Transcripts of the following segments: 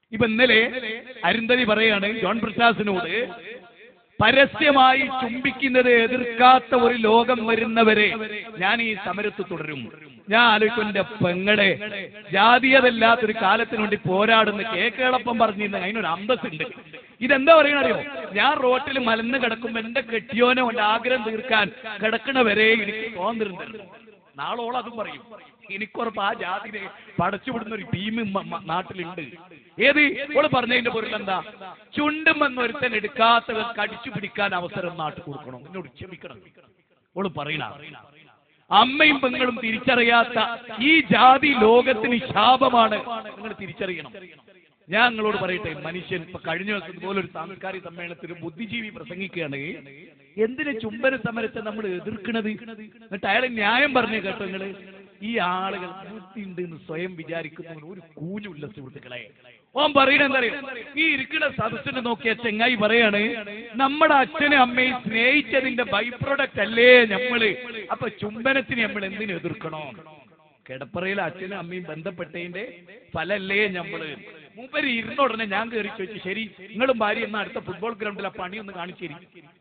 ഇപ്പൊ ഇന്നലെ അരുന്ധതി പറയാണ് ജോൺ പ്രസാദിനോട് പരസ്യമായി ചുംബിക്കുന്നത് എതിർക്കാത്ത ഒരു ലോകം വരുന്നവരെ ഞാൻ ഈ സമരത്ത് തുടരും ഞാൻ ആലോചിക്കും എന്റെ പെങ്ങളെ ജാതീയതല്ലാത്തൊരു കാലത്തിന് വേണ്ടി പോരാടുന്ന കേക്കേളപ്പം പറഞ്ഞിരുന്ന അതിനൊരു അന്തസ്സുണ്ട് ഇതെന്താ പറയണറിയോ ഞാൻ റോട്ടിൽ മലന്ന് കിടക്കുമ്പോ എന്റെ കെട്ടിയോനെ കൊണ്ട് ആഗ്രഹം തീർക്കാൻ കിടക്കണ വരെ എനിക്ക് തോന്നിരുന്നുണ്ട് നാളോളം അതും പറയും എനിക്കുറപ്പ് ആ ജാതിനെ പടച്ചുവിടുന്ന ഒരു ടീം നാട്ടിലുണ്ട് ഏത് ഓള് പറഞ്ഞതിന്റെ പൊരുൾ എന്താ ചുണ്ടും എന്നൊരുത്തൻ എടുക്കാത്തവർക്ക് അടിച്ചു പിടിക്കാൻ അവസരം നാട്ടിൽ കൊടുക്കണം എന്നോട് ക്ഷമിക്കണം ഓള് പറയണ അമ്മയും പെങ്ങളും തിരിച്ചറിയാത്ത ഈ ജാതി ലോകത്തിന് ശാപമാണ് നിങ്ങൾ തിരിച്ചറിയണം ഞാൻ നിങ്ങളോട് പറയട്ടെ മനുഷ്യൻ ഇപ്പൊ കഴിഞ്ഞ ദിവസം ഇതുപോലെ ഒരു സാംസ്കാരിക സമ്മേളനത്തിൽ ഒരു ബുദ്ധിജീവി പ്രസംഗിക്കുകയാണ് എന്തിന് ചുംബന സമരത്തെ നമ്മൾ എതിർക്കണത് എന്നിട്ട് അയാളെ ന്യായം പറഞ്ഞു കേട്ടോ നിങ്ങള് ഈ ആളുകൾ ബുദ്ധിയുണ്ട് എന്ന് സ്വയം വിചാരിക്കുന്നവന് ഒരു കൂലുമില്ല സുഹൃത്തുക്കളെ ഓൻ പറയണ എന്താ അറിയോ? ഈ ഇരിക്കുന്ന സദസ്സിനെ നോക്കിയ ചെങ്ങായി പറയാണ് നമ്മുടെ അച്ഛനും അമ്മയും സ്നേഹിച്ചതിന്റെ ബൈ പ്രോഡക്റ്റ് അല്ലേ നമ്മള് അപ്പൊ ചുംബനത്തിന് നമ്മൾ എന്തിനു എതിർക്കണോ കിടപ്പറയിൽ അച്ഛനും അമ്മയും ബന്ധപ്പെട്ടതിന്റെ ഫലല്ലേ നമ്മള് മൂപ്പര് ഇരുന്ന ഉടനെ ഞാൻ കയറി ചോദിച്ചു ശരി നിങ്ങളും ഭാര്യ എന്നാ അടുത്ത ഫുട്ബോൾ ഗ്രൗണ്ടിൽ ആ പണി ഒന്ന് കാണിച്ചേരി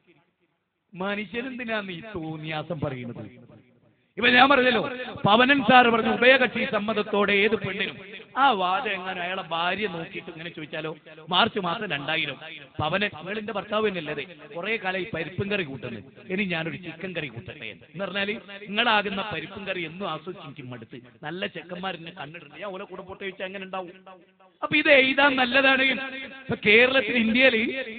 മനുഷ്യനെന്തിനാന്ന് ഈ തോന്നിയാസം പറയുന്നത് ഇപ്പൊ ഞാൻ പറഞ്ഞല്ലോ പവനൻ സാർ പറഞ്ഞു ഉഭയകക്ഷി സമ്മതത്തോടെ ഏത് പെണ്ണിനും ആ വാദം എങ്ങനെ അയാളെ ഭാര്യ നോക്കിയിട്ട് ഇങ്ങനെ ചോദിച്ചാലോ മാർച്ച് മാസം രണ്ടായിരം പവനൻ നിങ്ങളിന്റെ ഭർത്താവ് തന്നെയല്ലേ കുറെ കാലം ഈ പരിപ്പും കറി കൂട്ടുന്നത് ഇനി ഞാനൊരു ചിക്കൻ കറി കൂട്ടട്ടെ എന്ന് എന്ന് പറഞ്ഞാല് നിങ്ങളാകുന്ന പരിപ്പും കറി എന്നും ആസ്വദിച്ച് മടുത്ത് നല്ല ചെക്കന്മാരെന്നെ കണ്ടിട്ടുണ്ട് ഞാൻ ഓല കൂടെ പോട്ടെ ചോദിച്ചാൽ എങ്ങനെ ഉണ്ടാവും അപ്പൊ ഇത് എഴുതാൻ നല്ലതാണ് ഇപ്പൊ കേരളത്തിൽ ഇന്ത്യയിൽ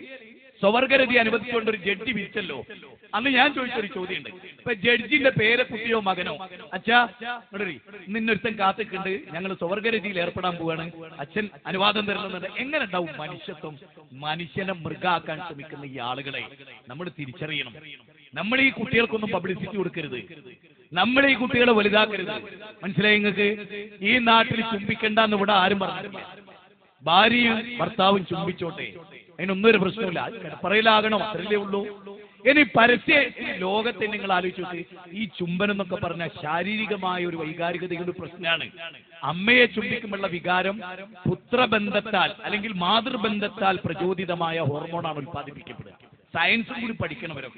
സ്വവർഗരതി അനുവദിച്ചുകൊണ്ട് ഒരു ജഡ്ജി വിരിച്ചല്ലോ അന്ന് ഞാൻ ചോദിച്ചൊരു ചോദ്യമുണ്ട് ഇപ്പൊ ജഡ്ജിന്റെ പേരെ കുട്ടിയോ മകനോ അച്ഛാ ഇങ്ങോട്ടൊരു നിന്നൊരുത്തൻ കാത്തിക്കുണ്ട് ഞങ്ങൾ സ്വവർഗരതിയിൽ ഏർപ്പെടാൻ പോവാണ് അച്ഛൻ അനുവാദം തരുന്നുണ്ട് എങ്ങനെ ഉണ്ടാവും മനുഷ്യത്വം മനുഷ്യനെ മൃഗാക്കാൻ ശ്രമിക്കുന്ന ഈ ആളുകളെ നമ്മൾ തിരിച്ചറിയണം നമ്മൾ ഈ കുട്ടികൾക്കൊന്നും പബ്ലിസിറ്റി കൊടുക്കരുത് നമ്മൾ ഈ കുട്ടികളെ വലുതാക്കരുത് മനസ്സിലായി നിങ്ങൾക്ക് ഈ നാട്ടിൽ ചുംബിക്കണ്ടെന്ന് ഇവിടെ ആരും പറഞ്ഞിട്ടില്ല ഭാര്യയും ഭർത്താവും ചുംബിച്ചോട്ടെ അതിനൊന്നും ഒരു പ്രശ്നമില്ല കിടപ്പറയിലാകണം അത്രയല്ലേ ഉള്ളൂ ഇനി പരസ്യ ഈ ലോകത്തെ നിങ്ങൾ ആലോചിച്ച് നോക്ക് ഈ ചുംബനം എന്നൊക്കെ പറഞ്ഞ ശാരീരികമായ ഒരു വൈകാരികതയുടെ ഒരു പ്രശ്നമാണ് അമ്മയെ ചുംബിക്കുമ്പോഴുള്ള വികാരം പുത്രബന്ധത്താൽ അല്ലെങ്കിൽ മാതൃബന്ധത്താൽ പ്രചോദിതമായ ഹോർമോണാണ് ഉത്പാദിപ്പിക്കപ്പെടുക സയൻസും കൂടി പഠിക്കണവരൊക്കെ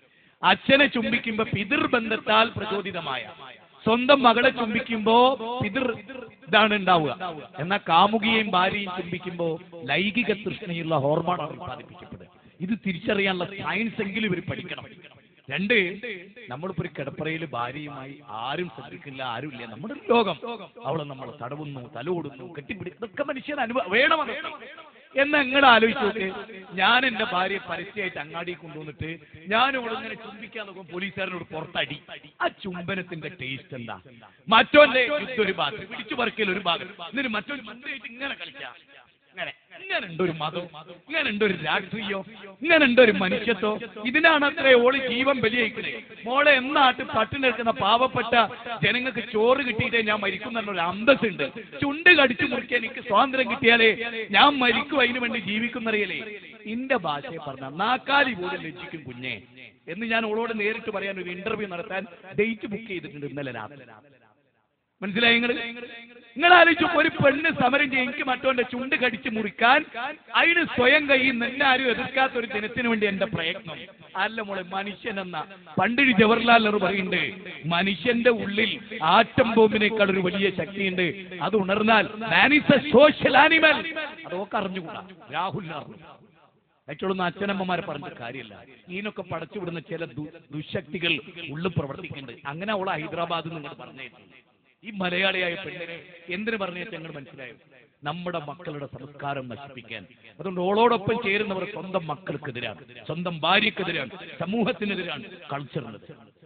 അച്ഛനെ ചുംബിക്കുമ്പോ പിതൃബന്ധത്താൽ പ്രചോദിതമായ സ്വന്തം മകളെ ചുംബിക്കുമ്പോ പിതൃ ഇതാണ് ഉണ്ടാവുക എന്നാൽ കാമുകിയെയും ഭാര്യയും ചുംബിക്കുമ്പോ ലൈംഗിക തൃഷ്ണയുള്ള ഹോർമോണാണ് ഉത്പാദിപ്പിക്കപ്പെടുക ഇത് തിരിച്ചറിയാനുള്ള സയൻസ് എങ്കിലും ഇവർ പഠിക്കണം രണ്ട് നമ്മളിപ്പോ ഒരു കിടപ്പറയിൽ ഭാര്യയുമായി ആരും ശ്രദ്ധിക്കില്ല ആരുമില്ല നമ്മുടെ ഒരു ലോകം അവളെ നമ്മൾ തടവുന്നു തലോടുന്നു കെട്ടിപ്പിടി ഇതൊക്കെ മനുഷ്യൻ അനുഭവ വേണം അതൊക്കെ എന്ന് നിങ്ങൾ ആലോചിച്ച് നോക്ക് ഞാൻ എന്റെ ഭാര്യയെ പരസ്യമായിട്ട് അങ്ങാടി കൊണ്ടുവന്നിട്ട് ഞാൻ ഇവിടെ ഇങ്ങനെ ചുംബിക്കാൻ നോക്കുമ്പോൾ പോലീസുകാരനോട് പുറത്തടി ആ ചുംബനത്തിന്റെ ടേസ്റ്റ് എന്താ മറ്റോന്റെ യുദ്ധം ഒരു ഭാഗത്ത് പിടിച്ചു പറിക്കൽ ഒരു ഭാഗം എന്നിട്ട് മറ്റൊരു ചുംബനായിട്ട് ഇങ്ങനെ കളിക്കാം ഇങ്ങനെ ഇങ്ങനെ ഉണ്ട് ഒരു മതം ഇങ്ങനെ ഉണ്ട് ഒരു രാഷ്ട്രീയം ഇങ്ങനെ ഉണ്ട് ഒരു മനുഷ്യത്വം ഇതിനാണ് അത്രേ ഓള് ജീവൻ ബലിയയിക്കുന്നത് മോളെ എന്നാട്ട് പട്ടിണി നിൽക്കുന്ന പാവപ്പെട്ട ജനങ്ങൾക്ക് ചോറ് കിട്ടിയിട്ടേ ഞാൻ മരിക്കുന്ന ഒരു അന്തസ്സുണ്ട് ചുണ്ട് കടിച്ചു മുറിക്കാൻ എനിക്ക് സ്വാതന്ത്ര്യം കിട്ടിയാലേ ഞാൻ മരിക്കും അതിനു വേണ്ടി ജീവിക്കുന്നറിയലേ ഇന്റെ ഭാഷയെ പറഞ്ഞ നാക്കാലി പോലും ലജ്ജിക്കും കുഞ്ഞെ എന്ന് ഞാൻ ഓളോട് നേരിട്ട് പറയാൻ ഒരു ഇന്റർവ്യൂ നടത്താൻ ഡേറ്റ് ബുക്ക് ചെയ്തിട്ടുണ്ട് ഇന്നലെ രാത്രി മനസ്സിലായി നിങ്ങൾ നിങ്ങൾ ആലോചിച്ചു ഒരു പെണ്ണ് സമരം ചെയ്യും എനിക്ക് മറ്റോന്റെ ചുണ്ട് കടിച്ച് മുറിക്കാൻ അതിന് സ്വയം കയ്യിൽ നിന്ന് ആരും എതിർക്കാത്ത ഒരു ദിനത്തിന് വേണ്ടി എന്റെ പ്രയത്നം അല്ല മോളെ മനുഷ്യൻ എന്ന പണ്ടിരി ജവഹർലാൽ നെഹ്റു പറയുന്നുണ്ട് മനുഷ്യന്റെ ഉള്ളിൽ ആറ്റം ബോംബിനേക്കാൾ ഒരു വലിയ ശക്തിയുണ്ട് അത് ഉണർന്നാൽ man is a social animal അതൊക്കെ അറിഞ്ഞുകൂടാ രാഹുൽ അറിഞ്ഞു ഏറ്റവും അച്ഛനമ്മമാരെ പറഞ്ഞിട്ട് കാര്യമില്ല ഇതിനൊക്കെ പടച്ചുവിടുന്ന ചില ദു- ദുശക്തികൾ ഉള്ളിൽ പ്രവർത്തിക്കുന്നുണ്ട് അങ്ങനെ അവൾ ഹൈദരാബാദ് നിങ്ങൾ പറഞ്ഞേച്ചു ഈ മലയാളിയായ പെണ്ണിനെ എന്തിനു പറഞ്ഞേച്ച് ഞങ്ങൾ മനസ്സിലായോ നമ്മുടെ മക്കളുടെ സംസ്കാരം നശിപ്പിക്കാൻ അതുകൊണ്ട് ഓളോടൊപ്പം ചേരുന്നവർ സ്വന്തം മക്കൾക്കെതിരാണ് സ്വന്തം ഭാര്യക്കെതിരാണ് സമൂഹത്തിനെതിരാണ് കൾച്ചറിനെതിരാണ്